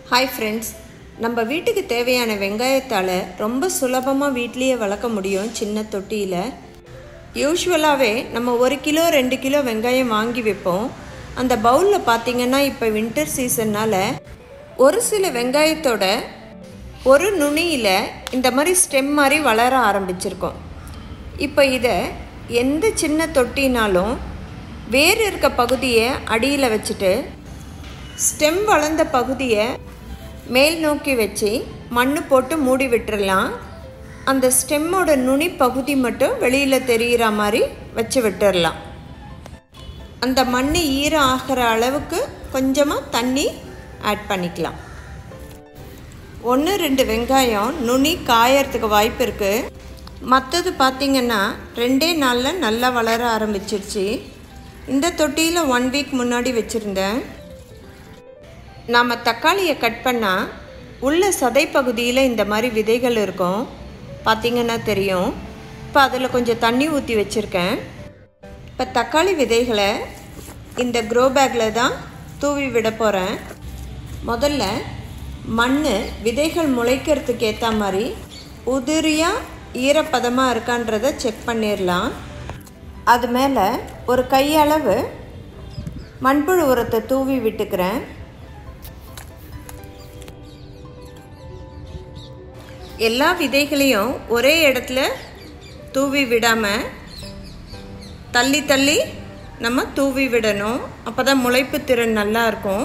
hi friends நம்ம வீட்டுக்கு தேவையான வெங்காயத்தால் ரொம்ப சுலபமாக வீட்லேயே வளர்க்க முடியும் சின்ன தொட்டியில் யூஸ்வலாகவே நம்ம ஒரு கிலோ ரெண்டு கிலோ வெங்காயம் வாங்கி வைப்போம் அந்த பவுலில் பார்த்திங்கன்னா இப்போ வின்டர் சீசன்னால் ஒரு சில வெங்காயத்தோட ஒரு நுனியில் இந்த மாதிரி ஸ்டெம் மாதிரி வளர ஆரம்பிச்சிருக்கோம் இப்போ இதை எந்த சின்ன தொட்டினாலும் வேர் இருக்க பகுதியை அடியில் வச்சுட்டு ஸ்டெம் வளர்ந்த பகுதியை மேல் நோக்கி வச்சு மண் போட்டு மூடி விட்டுறலாம் அந்த ஸ்டெம்மோட நுனி பகுதி மட்டும் வெளியில் தெரிகிற மாதிரி வச்சு விட்டுறலாம் அந்த மண் ஈரம் ஆகிற அளவுக்கு கொஞ்சமாக தண்ணி ஆட் பண்ணிக்கலாம் ஒன்று ரெண்டு வெங்காயம் நுனி காயறதுக்கு வாய்ப்பு இருக்குது மற்றது பார்த்திங்கன்னா ரெண்டே நாளில் நல்லா வளர ஆரம்பிச்சிருச்சு இந்த தொட்டியில் ஒன் வீக் முன்னாடி வச்சுருந்தேன் நாம் தக்காளியை கட் பண்ணால் உள்ள சதை பகுதியில் இந்த மாதிரி விதைகள் இருக்கும் பார்த்திங்கன்னா தெரியும் இப்போ அதில் கொஞ்சம் தண்ணி ஊற்றி வச்சுருக்கேன் இப்போ தக்காளி விதைகளை இந்த க்ரோ பேக்கில் தான் தூவி விட போகிறேன் முதல்ல மண் விதைகள் முளைக்கிறதுக்கு ஏற்ற மாதிரி உதிரியாக ஈரப்பதமாக இருக்கான்றதை செக் பண்ணிடலாம் அது மேலே ஒரு கையளவு மண்புழு உரத்தை தூவி விட்டுக்கிறேன் எல்லா விதைகளையும் ஒரே இடத்துல தூவி விடாமல் தள்ளி தள்ளி நம்ம தூவி விடணும் அப்போ தான் முளைப்பு திறன் நல்லா இருக்கும்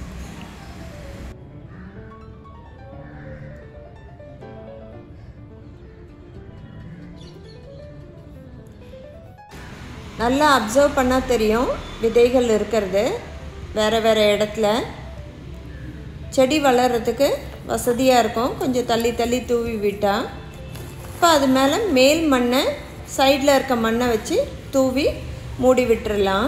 நல்லா அப்சர்வ் பண்ணால் தெரியும் விதைகள் இருக்கிறது வேறு வேறு இடத்துல செடி வளர்கிறதுக்கு வசதியாக இருக்கும் கொஞ்சம் தள்ளி தள்ளி தூவி விட்டால் இப்போ அது மேலே மேல் மண்ணை சைடில் இருக்க மண்ணை வச்சு தூவி மூடி விட்டுறலாம்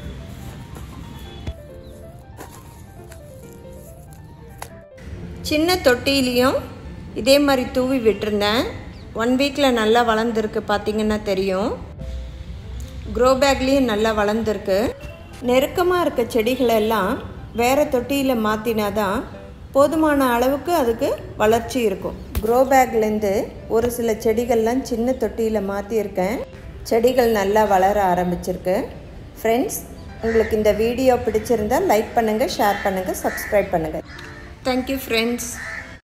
சின்ன தொட்டிலையும் இதே மாதிரி தூவி விட்டுருந்தேன் ஒன் வீக்கில் நல்லா வளர்ந்துருக்கு பார்த்திங்கன்னா தெரியும் க்ரோ பேக்லேயும் நல்லா வளர்ந்துருக்கு நெருக்கமாக இருக்க செடிகளெல்லாம் வேறு தொட்டியில் மாற்றினா தான் போதுமான அளவுக்கு அதுக்கு வளர்ச்சி இருக்கும் க்ரோ பேக்லேருந்து ஒரு சில செடிகள்லாம் சின்ன தொட்டியில் மாற்றியிருக்கேன் செடிகள் நல்லா வளர ஆரம்பிச்சிருக்கு ஃப்ரெண்ட்ஸ் உங்களுக்கு இந்த வீடியோ பிடிச்சிருந்தால் லைக் பண்ணுங்கள் ஷேர் பண்ணுங்கள் சப்ஸ்கிரைப் பண்ணுங்கள் தேங்க்யூ ஃப்ரெண்ட்ஸ்